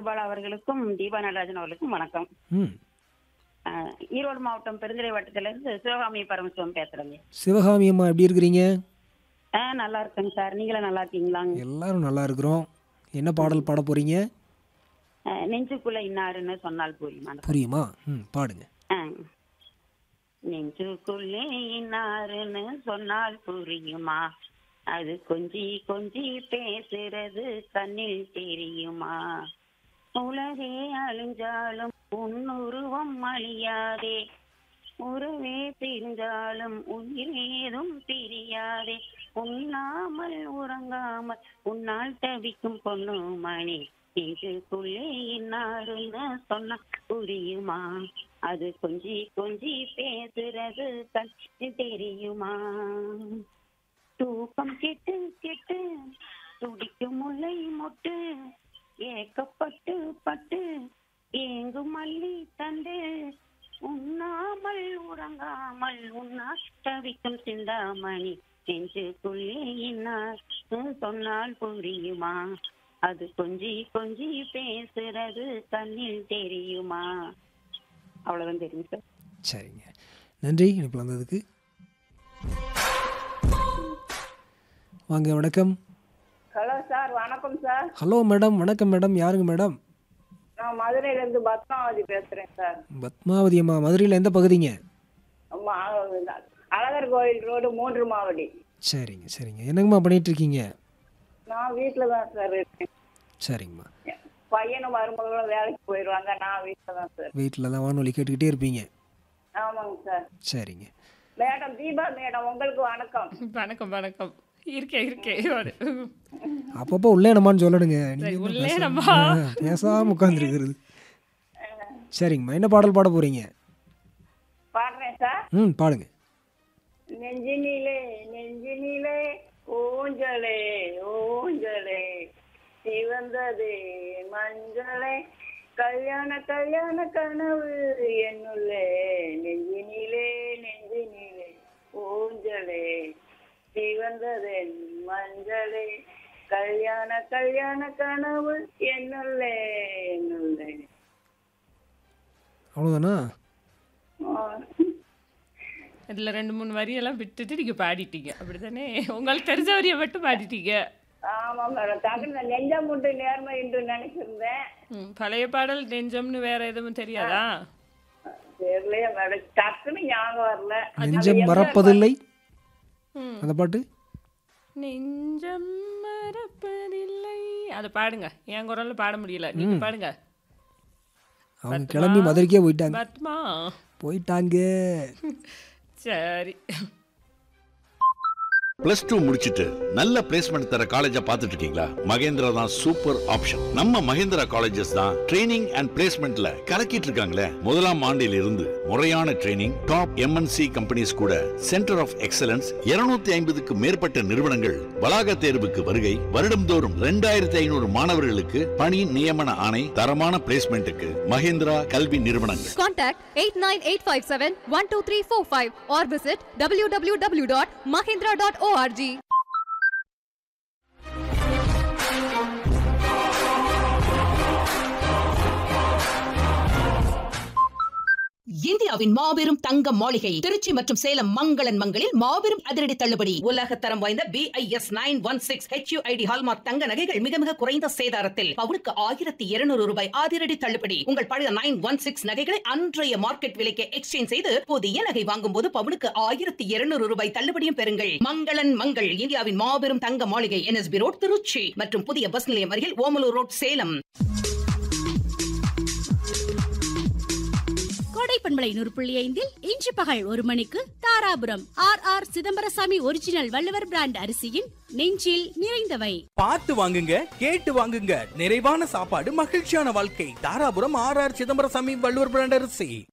கிருபாலா அவர்களுக்கும் தீபா நடராஜன் அவர்களுக்கும் வணக்கம் ம் அஹ், ஈரோடு மாவட்டம் பெருந்துறை வட்டத்திலிருந்து சிவகாமி பரமசிவம் பேசுறேங்க சிவகாமி அம்மா எப்படி இருக்கிறீங்க ஆ நல்லா இருக்கேங்க சார் நீங்களும் நல்லா இருக்கீங்களாங்க எல்லாரும் நல்லா இருக்கிறோம் என்ன பாடல் பாட போறீங்க அஹ், நெஞ்சுக்குள்ள இன்னாருன்னு சொன்னால் புரியுமா புரியுமா ம் பாடுங்க ஆ. நெஞ்சுக்குள்ளே இன்னாருன்னு சொன்னால் புரியுமா அது கொஞ்சி கொஞ்சி பேசுறது கண்ணில் தெரியுமா உலகே அழிஞ்சாலும் உன்னுருவம் அழியாதே உறவே பிரிஞ்சாலும் உயிர் ஏதும் பிரியாதே உண்ணாமல் உறங்காமல் உன்னால் தவிக்கும் பொண்ணு மணி நெஞ்சுக்குள்ளே இன்னாருன்னு சொன்னா புரியுமா அது கொஞ்சி கொஞ்சி பேசுறது கண்ணு தெரியுமா தூக்கம் கெட்டு கெட்டு துடிக்கும் முல்லை மொட்டு ஏக்கப்பட்டு பட்டு ஏங்கும் மல்லி தண்டு உண்ணாமல் உறங்காமல் உண்ணா தவிக்கும் சிந்தாமணி நெஞ்சுக்குள்ளே இன்னார் சொன்னால் புரியுமா அது கொஞ்சி கொஞ்சி பேசுறது கண்ணில் தெரியுமா அவ்வளவுதான் தெரியும் சார் சரிங்க நன்றி இணைப்பில் வந்ததுக்கு வாங்க வணக்கம் ஹலோ சார் வணக்கம் சார் ஹலோ மேடம் வணக்கம் மேடம் யாருங்க மேடம் நான் மதுரையிலேருந்து பத்மாவதி பேசுகிறேன் சார் பத்மாவதி அம்மா மதுரையில் எந்த பகுதிங்க மா- அழகர் கோயில் ரோடு மூன்று மாவடி சரிங்க சரிங்க என்னங்கம்மா பண்ணிட்டு இருக்கீங்க நான் வீட்டில் தான் சார் இருக்கேன் சரிங்கம்மா பையனும் மருமகளும் வேலைக்கு போயிடுவாங்க நான் வீட்டில் தான் சார் வீட்டில் தான் வானொலி கேட்டுக்கிட்டே இருப்பீங்க ஆமாங்க சார் சரிங்க மேடம் தீபா மேடம் உங்களுக்கு வணக்கம் வணக்கம் வணக்கம் இருக்கேன் இருக்கேன் ஒரு அப்பப்போ உள்ளே என்னமான்னு சொல்லணுங்க நீங்க என்ன உள்ளே பேசாம- என்னம்மா? ஆ, பேசாம உட்காந்துருக்கிறது சரிங்கம்மா என்ன பாடல் பாட போறீங்க பாடுறேன் சார் ம் பாடுங்க நெஞ்சினிலே நெஞ்சினிலே ஊஞ்சலே ஊஞ்சலே சிவந்ததே மஞ்சளே கல்யாண கல்யாண கனவு என்னுள்ளே நெஞ்சினிலே நெஞ்சினிலே ஊஞ்சலே சிவந்ததென் மஞ்சளே கல்யாண கல்யாண கனவு என்னுள்ளே என்னுள்ளே அவ்வளோதானா ஆ. இதுல ரெண்டு மூணு வரியெல்லாம் விட்டுட்டு நீங்க பாடிட்டீங்க அப்படிதானே உங்களுக்கு தெரிஞ்ச வரியை மட்டும் பாடிட்டீங்க ஆமா மேடம் டக்குனு நெஞ்சம் உண்டு நேர்மை என்று நினைச்சிருந்தேன் ம், பழைய பாடல் நெஞ்சம்னு வேற எதுவும் தெரியாதா தெரியலையே மேடம் டக்குன்னு ஞாபகம் வரல நெஞ்சம் மறப்பதில்லை ம். அந்த பாட்டு நெஞ்சம் மறப்பதில்லை அதை பாடுங்க என் குரல்ல பாட முடியல நீங்க பாடுங்க அவங்க கிளம்பி மதுரைக்கே போயிட்டாங்க பத்மா போயிட்டாங்க சரி பிளஸ் டூ முடிச்சிட்டு நல்ல பிளேஸ்மெண்ட் தர காலேஜா பார்த்துட்டு இருக்கீங்களா மகேந்திரா தான் சூப்பர் ஆப்ஷன் நம்ம மகேந்திரா காலேஜஸ் தான் ட்ரைனிங் அண்ட் பிளேஸ்மெண்ட்ல கலக்கிட்டு இருக்காங்களே முதலாம் ஆண்டில் இருந்து முறையான ட்ரைனிங் டாப் எம்என்சி கம்பெனிஸ் கூட சென்டர் ஆஃப் எக்ஸலன்ஸ் 250 ஐம்பதுக்கு மேற்பட்ட நிறுவனங்கள் வளாக தேர்வுக்கு வருகை வருடம்தோறும் ரெண்டாயிரத்தி ஐநூறு மாணவர்களுக்கு பணி நியமன ஆணை தரமான பிளேஸ்மெண்ட்டுக்கு மகேந்திரா கல்வி நிறுவனங்கள் Contact 89857-12345 or visit www.mahindra.org. இந்தியாவின் மாபெரும் தங்க மாளிகை திருச்சி மற்றும் சேலம் மங்களன் மங்களில் மாபெரும் அதிரடி தள்ளுபடி உலக தரம் வாய்ந்த BIS nine one six HUID hallmark தங்க நகைகள் மிக மிக குறைந்த சேதாரத்தில் பவுனுக்கு ஆயிரத்தி இருநூறு ரூபாய் அதிரடி தள்ளுபடி உங்கள் பழைய நைன் ஒன் சிக்ஸ் நகைகளை அன்றைய மார்க்கெட் விலைக்கு எக்ஸ்சேஞ்ச் செய்து புதிய நகை வாங்கும் போது பவுனுக்கு ஆயிரத்தி இருநூறு ரூபாய் தள்ளுபடியும் பெறுங்கள் மங்களன் மங்கள் இந்தியாவின் மாபெரும் தங்க மாளிகை என்எஸ்பி ரோட் திருச்சி மற்றும் புதிய பஸ் நிலையம் அருகில் ஓமலூர் ரோட் சேலம் கோடை பண்பலை நூறு புள்ளி ஐந்தில் இன்று பகல் ஒரு மணிக்கு Dharapuram R R Chidambarasamy original Valluvar brand அரிசியின் நெஞ்சில் நிறைந்தவை பார்த்து வாங்குங்க கேட்டு வாங்குங்க நிறைவான சாப்பாடு மகிழ்ச்சியான வாழ்க்கை Dharapuram R R Chidambarasamy Valluvar brand அரிசி